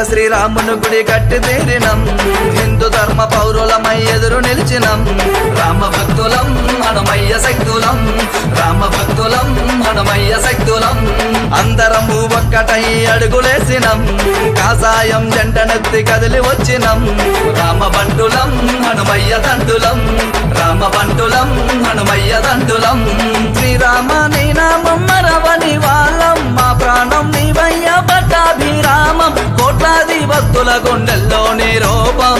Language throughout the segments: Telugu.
శ్రీరాముని గుడి కట్టి తీరినం హిందూ ధర్మ పౌరులమై ఎదురు నిలిచినం రామ భక్తులం హనుమయ్య శక్తులం రామ భక్తులం హనుమయ్య శక్తులం అందరము ఒక్కటై అడుగులేసినం కాసాయం జంటనెత్తి కదిలి వచ్చినం రామ బంటులం హనుమయ్య దండులం రామ బంటులం హనుమయ్య దండులం శ్రీరామ నీ నామం మరవని వాళ్ళం మా ప్రాణం నీవయ్య పట్టాభిరామం కోట్లాది భక్తుల గుండెల్లో నీ రూపం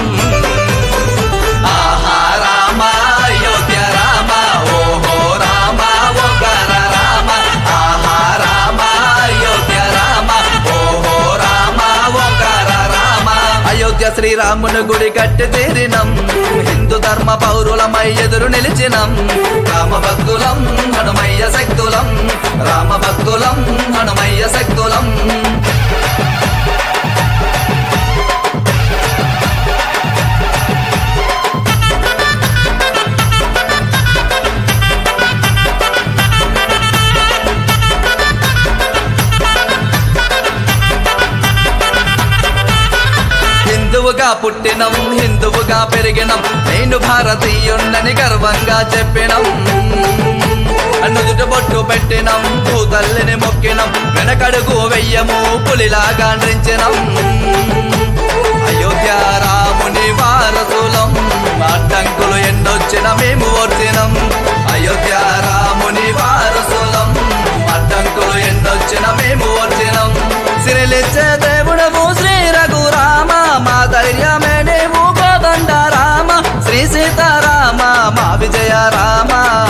ఆహా రామ అయోధ్య రామ ఓహో రామ ఓంకార రామ ఆహా రామ అయోధ్య రామ ఓహో రామ ఓంకార రామ అయోధ్య శ్రీరాముని గుడి కట్టి తీరినం హిందూ ధర్మ పౌరులమై ఎదురు నిలిచినం రామ భక్తులం హనుమయ్య శక్తులం రామ భక్తులం హనుమయ్య శక్తులం హిందువుగా పుట్టినం హిందువుగా పెరిగినం నేను భారతీయున్నని గర్వంగా చెప్పినం నుదుట బొట్టు పెట్టినం భూతల్లిని మొక్కినం వెనకడుగు వెయ్యము పులిలాగా నృంచినం అయోధ్య రాముని వారసులం అడ్డంకులు ఎన్నొచ్చిన మేము ఓర్చినం అయోధ్య రాముని వారసులం అడ్డంకులు ఎన్నొచ్చిన మేము ఓర్చినం సిరిలిచ్చే దేవుడము శ్రీ రఘురామ మా ధైర్యమే నీవు కోదండ రామ శ్రీ సీతారామ మా విజయ రామ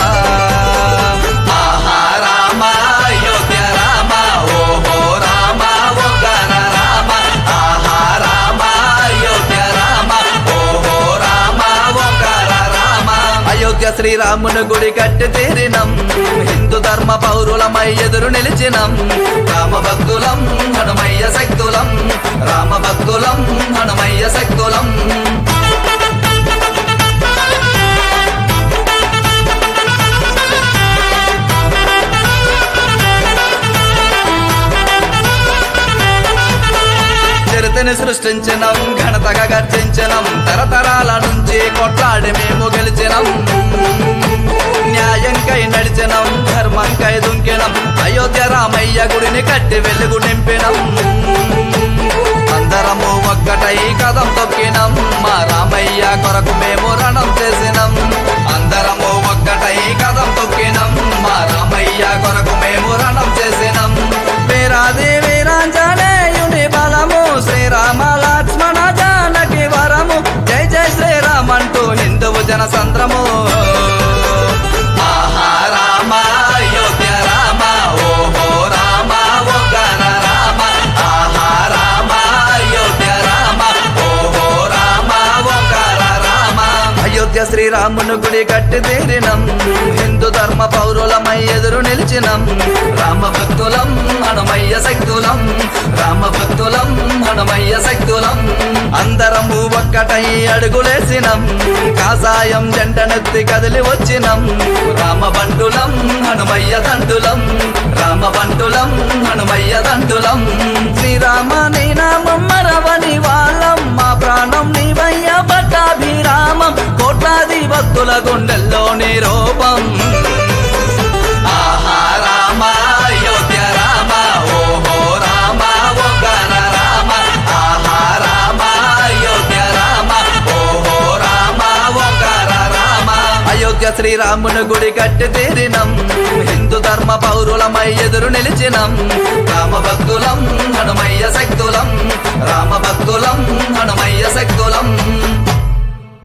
ఆహా రామ అయోధ్య రామ ఓహో రామ ఓంకార రామ ఆహా రామ అయోధ్య రామ ఓహో రామ ఓంకార రామ అయోధ్య శ్రీరాముని గుడి కట్టి తీరినం హిందూ ధర్మ పౌరులమై ఎదురు నిలిచినం రామ భక్తులం హనుమయ్య శక్తులం రామ భక్తులం హనుమయ్య శక్తులం చరితని సృష్టించినం ఘనతగా గర్జించినం తరతరాల నుంచి కొట్లాడి మేము గెలిచినం న్యాయంకై నడిచినం ధర్మంకై దుంకినం అయోధ్య రామయ్య గుడిని కట్టి వెలుగు నింపినం అందరము ఒక్కటై కదం తొక్కినం మా రామయ్య కొరకు మేము రణం చేసినం అందరము ఒక్కటై కదం తొక్కినం మా రామయ్య కొరకు మేము రణం చేసినం వీరాది వీరాంజనేయుని బలము శ్రీరామ లక్ష్మణ జానకి వరము జై జై శ్రీరామ్ అంటూ హిందువు జన సంద్రము ఆహా రామ అయోధ్య రామ ఓహో రామ ఓంకార రామ ఆహా రామ అయోధ్య రామ ఓహో రామ ఓంకార రామ అయోధ్య శ్రీరాముని గుడి కట్టి తీరినం హిందూ ధర్మ పౌరులమై ఎదురు నిలిచినం రామ భక్తులం హనుమయ్య శక్తులం రామ భక్తులం హనుమయ్య శక్తులం అందరము ఒక్కటై అడుగులేసినం కాసాయం జంటనెత్తి కదిలి వచ్చినం రామ బంటులం హనుమయ్య దండులం రామ బంటులం హనుమయ్య దండులం శ్రీరామ నీ నామం మరవని వాళ్ళం మా ప్రాణం నీవయ్య పట్టాభిరామం కోట్లాది భక్తుల గుండెల్లో నీ రూపం ఆహా రామ అయోధ్య రామ ఓహో రామ ఓంకార రామ ఆహా రామ అయోధ్య రామ ఓహో రామ ఓంకార రామ అయోధ్య శ్రీరాముని గుడి కట్టి తీరినం హిందూ ధర్మ పౌరులమై ఎదురు నిలిచినం రామ భక్తులం హనుమయ్య శక్తులం రామ భక్తులం హనుమయ్య శక్తులం